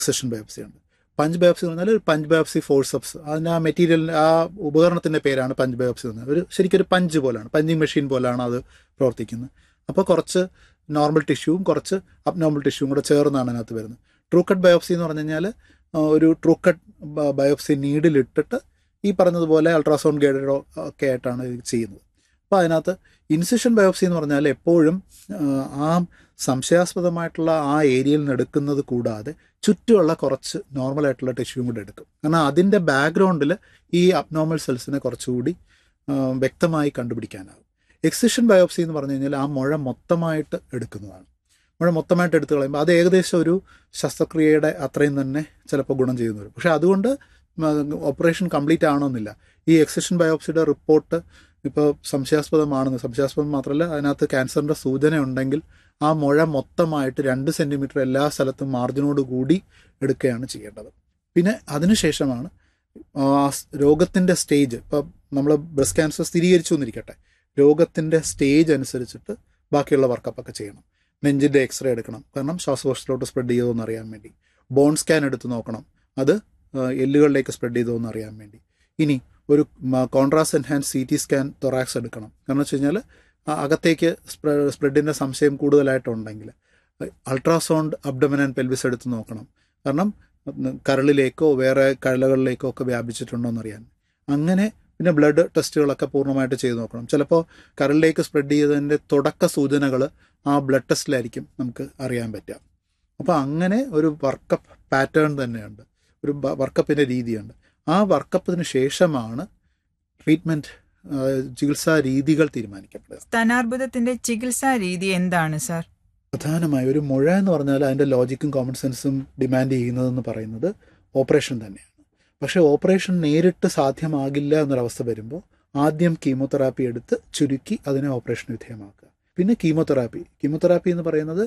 session biopsy ഉണ്ട് punch biopsy എന്ന് പറഞ്ഞാൽ ഒരു പഞ്ച് ബയോപ്സി ഫോഴ്സപ്സ് അതിന് ആ മെറ്റീരിയൽ ആ ഉപകരണത്തിൻ്റെ പേരാണ് പഞ്ച് ബയോപ്സി എന്ന് പറഞ്ഞാൽ ഒരു ശരിക്കും ഒരു പഞ്ച് പോലാണ് പഞ്ചിങ് മെഷീൻ പോലാണ് അത് പ്രവർത്തിക്കുന്നത് അപ്പോൾ കുറച്ച് നോർമൽ ടിഷ്യൂവും കുറച്ച് അബ്നോർമൽ ടിഷ്യൂവും കൂടെ ചേർന്നാണ് അതിനകത്ത് വരുന്നത് ട്രൂ കട്ട് ബയോപ്സി എന്ന് പറഞ്ഞു കഴിഞ്ഞാൽ ഒരു ട്രൂ കട്ട് ബയോപ്സി നീഡിലിട്ടിട്ട് ഈ പറഞ്ഞതുപോലെ അൾട്രാസൗണ്ട് ഗൈഡഡോ ഒക്കെ ആയിട്ടാണ് ഇത് ചെയ്യുന്നത് അപ്പോൾ അതിനകത്ത് ഇൻസിഷൻ ബയോപ്സി എന്ന് പറഞ്ഞാൽ എപ്പോഴും ആ സംശയാസ്പദമായിട്ടുള്ള ആ ഏരിയയിൽ നിന്ന് എടുക്കുന്നത് കൂടാതെ ചുറ്റുമുള്ള കുറച്ച് നോർമൽ ആയിട്ടുള്ള ടിഷ്യൂവും കൂടെ എടുക്കും കാരണം അതിൻ്റെ ബാക്ക്ഗ്രൗണ്ടിൽ ഈ അബ്നോർമൽ സെൽസിനെ കുറച്ചുകൂടി വ്യക്തമായി കണ്ടുപിടിക്കാനാകും എക്സിഷൻ ബയോപ്സി എന്ന് പറഞ്ഞു കഴിഞ്ഞാൽ ആ മുഴ മൊത്തമായിട്ട് എടുക്കുന്നതാണ് മുഴ മൊത്തമായിട്ട് എടുത്തു കളയുമ്പോൾ അത് ഏകദേശം ഒരു ശസ്ത്രക്രിയയുടെ അത്രയും തന്നെ ചിലപ്പോൾ ഗുണം ചെയ്യുന്നു വരും പക്ഷേ അതുകൊണ്ട് ഓപ്പറേഷൻ കംപ്ലീറ്റ് ആവണമെന്നില്ല ഈ എക്സിഷൻ ബയോപ്സിയുടെ റിപ്പോർട്ട് ഇപ്പോൾ സംശയാസ്പദമാണെന്ന് സംശയാസ്പദം മാത്രമല്ല അതിനകത്ത് ക്യാൻസറിൻ്റെ സൂചന ഉണ്ടെങ്കിൽ ആ മുഴ മൊത്തമായിട്ട് രണ്ട് സെൻറ്റിമീറ്റർ എല്ലാ സ്ഥലത്തും മാർജിനോട് കൂടി എടുക്കുകയാണ് ചെയ്യേണ്ടത് പിന്നെ അതിനുശേഷമാണ് ആ രോഗത്തിൻ്റെ സ്റ്റേജ് ഇപ്പം നമ്മൾ ബ്രസ്റ്റ് ക്യാൻസർ സ്ഥിരീകരിച്ചു എന്നിരിക്കട്ടെ രോഗത്തിൻ്റെ സ്റ്റേജ് അനുസരിച്ചിട്ട് ബാക്കിയുള്ള വർക്കപ്പൊക്കെ ചെയ്യണം നെഞ്ചിൻ്റെ എക്സ്റേ എടുക്കണം കാരണം ശ്വാസകോശത്തിലോട്ട് സ്പ്രെഡ് ചെയ്തോ എന്ന് അറിയാൻ വേണ്ടി ബോൺ സ്കാൻ എടുത്ത് നോക്കണം അത് എല്ലുകളിലേക്ക് സ്പ്രെഡ് ചെയ്തോ എന്ന് അറിയാൻ വേണ്ടി ഇനി ഒരു contrast enhance C T scan thorax എടുക്കണം കാരണം വെച്ച് കഴിഞ്ഞാൽ അകത്തേക്ക് സ്പ്രെഡിൻ്റെ സംശയം കൂടുതലായിട്ടുണ്ടെങ്കിൽ അൾട്രാസൗണ്ട് അബ്ഡമൻ ആൻഡ് പെൽവിസ് എടുത്ത് നോക്കണം കാരണം കരളിലേക്കോ വേറെ കഴലകളിലേക്കോ ഒക്കെ വ്യാപിച്ചിട്ടുണ്ടോ എന്നറിയാൻ അങ്ങനെ പിന്നെ ബ്ലഡ് ടെസ്റ്റുകളൊക്കെ പൂർണ്ണമായിട്ട് ചെയ്ത് നോക്കണം ചിലപ്പോൾ കരളിലേക്ക് സ്പ്രെഡ് ചെയ്തതിൻ്റെ തുടക്ക സൂചനകൾ ആ ബ്ലഡ് ടെസ്റ്റിലായിരിക്കും നമുക്ക് അറിയാൻ പറ്റുക അപ്പോൾ അങ്ങനെ ഒരു വർക്കപ്പ് പാറ്റേൺ തന്നെയുണ്ട് ഒരു വർക്കപ്പിൻ്റെ രീതിയുണ്ട് ആ വർക്കപ്പിന് ശേഷമാണ് ട്രീറ്റ്മെൻറ്റ് ചികിത്സാ രീതികൾ തീരുമാനിക്കപ്പെടുക സ്ഥാനാർബുദത്തിന്റെ ചികിത്സാ രീതി എന്താണ് സാർ പ്രധാനമായി ഒരു മുഴ എന്ന് പറഞ്ഞാൽ അതിൻ്റെ ലോജിക്കും കോമൺ സെൻസും ഡിമാൻഡ് ചെയ്യുന്നതെന്ന് പറയുന്നത് ഓപ്പറേഷൻ തന്നെയാണ് പക്ഷേ ഓപ്പറേഷൻ നേരിട്ട് സാധ്യമാകില്ല എന്നൊരവസ്ഥ വരുമ്പോൾ ആദ്യം കീമോതെറാപ്പി എടുത്ത് ചുരുക്കി അതിനെ ഓപ്പറേഷൻ വിധേയമാക്കുക പിന്നെ കീമോതെറാപ്പി കീമോതെറാപ്പി എന്ന് പറയുന്നത്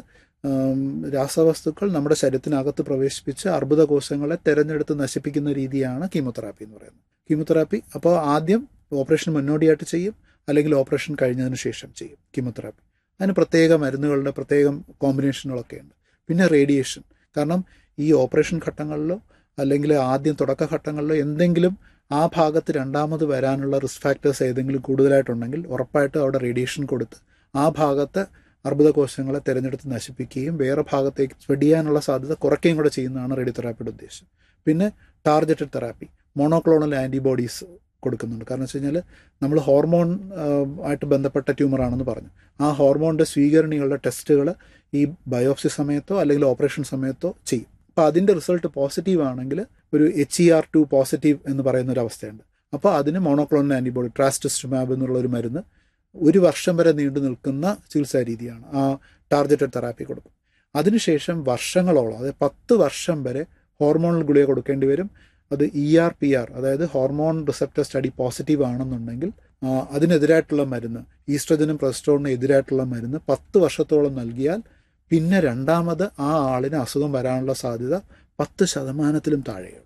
രാസവസ്തുക്കൾ നമ്മുടെ ശരീരത്തിനകത്ത് പ്രവേശിപ്പിച്ച് അർബുദ കോശങ്ങളെ തിരഞ്ഞെടുത്ത് നശിപ്പിക്കുന്ന രീതിയാണ് കീമോതെറാപ്പി എന്ന് പറയുന്നത് കീമോതെറാപ്പി അപ്പോൾ ആദ്യം ഓപ്പറേഷൻ മുന്നോടിയായിട്ട് ചെയ്യും അല്ലെങ്കിൽ ഓപ്പറേഷൻ കഴിഞ്ഞതിന് ശേഷം ചെയ്യും കീമോതെറാപ്പി അതിന് പ്രത്യേക മരുന്നുകളുടെ പ്രത്യേകം കോമ്പിനേഷനുകളൊക്കെ ഉണ്ട് പിന്നെ റേഡിയേഷൻ കാരണം ഈ ഓപ്പറേഷൻ ഘട്ടങ്ങളിലോ അല്ലെങ്കിൽ ആദ്യം തുടക്ക ഘട്ടങ്ങളിലോ എന്തെങ്കിലും ആ ഭാഗത്ത് രണ്ടാമത് വരാനുള്ള റിസ്ക് ഫാക്ടേഴ്സ് ഏതെങ്കിലും കൂടുതലായിട്ടുണ്ടെങ്കിൽ ഉറപ്പായിട്ടും അവിടെ റേഡിയേഷൻ കൊടുത്ത് ആ ഭാഗത്ത് അർബുദ കോശങ്ങളെ തിരഞ്ഞെടുത്ത് നശിപ്പിക്കുകയും വേറെ ഭാഗത്തേക്ക് സ്പ്രെഡ് ചെയ്യാനുള്ള സാധ്യത കുറയ്ക്കുകയും കൂടെ ചെയ്യുന്നതാണ് റേഡിയോതെറാപ്പിയുടെ ഉദ്ദേശം പിന്നെ ടാർഗറ്റഡ് തെറാപ്പി മോണോക്ലോണൽ ആൻറ്റിബോഡീസ് കൊടുക്കുന്നുണ്ട് കാരണം വെച്ച് കഴിഞ്ഞാൽ നമ്മൾ ഹോർമോൺ ആയിട്ട് ബന്ധപ്പെട്ട ട്യൂമറാണെന്ന് പറഞ്ഞു ആ ഹോർമോണിൻ്റെ സ്വീകരണികളുടെ ടെസ്റ്റുകൾ ഈ ബയോപ്സി സമയത്തോ അല്ലെങ്കിൽ ഓപ്പറേഷൻ സമയത്തോ ചെയ്യും അപ്പോൾ അതിൻ്റെ റിസൾട്ട് പോസിറ്റീവ് ആണെങ്കിൽ ഒരു H E R two positive എന്ന് പറയുന്ന ഒരു അവസ്ഥയുണ്ട് അപ്പോൾ അതിന് മോണോക്ലോണൽ ആൻറ്റിബോഡി ട്രാസ്റ്റസ്റ്റുമാബ് എന്നുള്ള ഒരു മരുന്ന് ഒരു വർഷം വരെ നീണ്ടു നിൽക്കുന്ന ചികിത്സാ രീതിയാണ് ആ ടാർഗറ്റഡ് തെറാപ്പി കൊടുക്കും അതിനുശേഷം വർഷങ്ങളോളം അതായത് പത്ത് വർഷം വരെ ഹോർമോണൽ ഗുളിക കൊടുക്കേണ്ടി വരും അത് ഇ ആർ പി ആർ അതായത് ഹോർമോൺ റിസപ്റ്റർ സ്റ്റഡി പോസിറ്റീവ് ആണെന്നുണ്ടെങ്കിൽ അതിനെതിരായിട്ടുള്ള മരുന്ന് ഈസ്ട്രജനും പ്രൊസ്റ്റോണിനും എതിരായിട്ടുള്ള മരുന്ന് പത്ത് വർഷത്തോളം നൽകിയാൽ പിന്നെ രണ്ടാമത് ആ ആളിന് അസുഖം വരാനുള്ള സാധ്യത പത്ത് ശതമാനത്തിലും താഴെയുള്ളൂ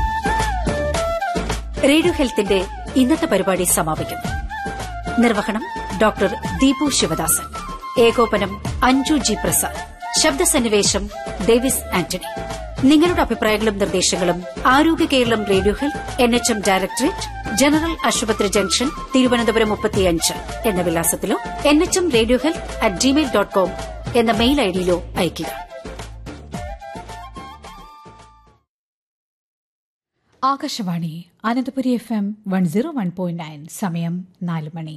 റേഡിയോ ഹെൽത്തിന്റെ ഇന്നത്തെ പരിപാടി സമാപിക്കുന്നു നിർവഹണം ഡോക്ടർ ദീപു ശിവദാസൻ ഏകോപനം അഞ്ജു ജി പ്രസാദ് ശബ്ദസന്നിവേശം ഡേവിസ് ആന്റണി നിങ്ങളുടെ അഭിപ്രായങ്ങളും നിർദ്ദേശങ്ങളും Arogya Keralam radio health N H M directorate general ആശുപത്രി ജംഗ്ഷൻ തിരുവനന്തപുരം മുപ്പത്തിയഞ്ച് എന്ന വിലാസത്തിലോ N H M radio health at Gmail dot com എന്ന മെയിൽ ഐഡിയിലോ അയയ്ക്കുക Akashvani Ananthapuri F M one zero one point nine സമയം നാല് മണി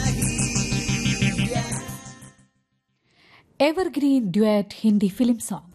evergreen duet Hindi film song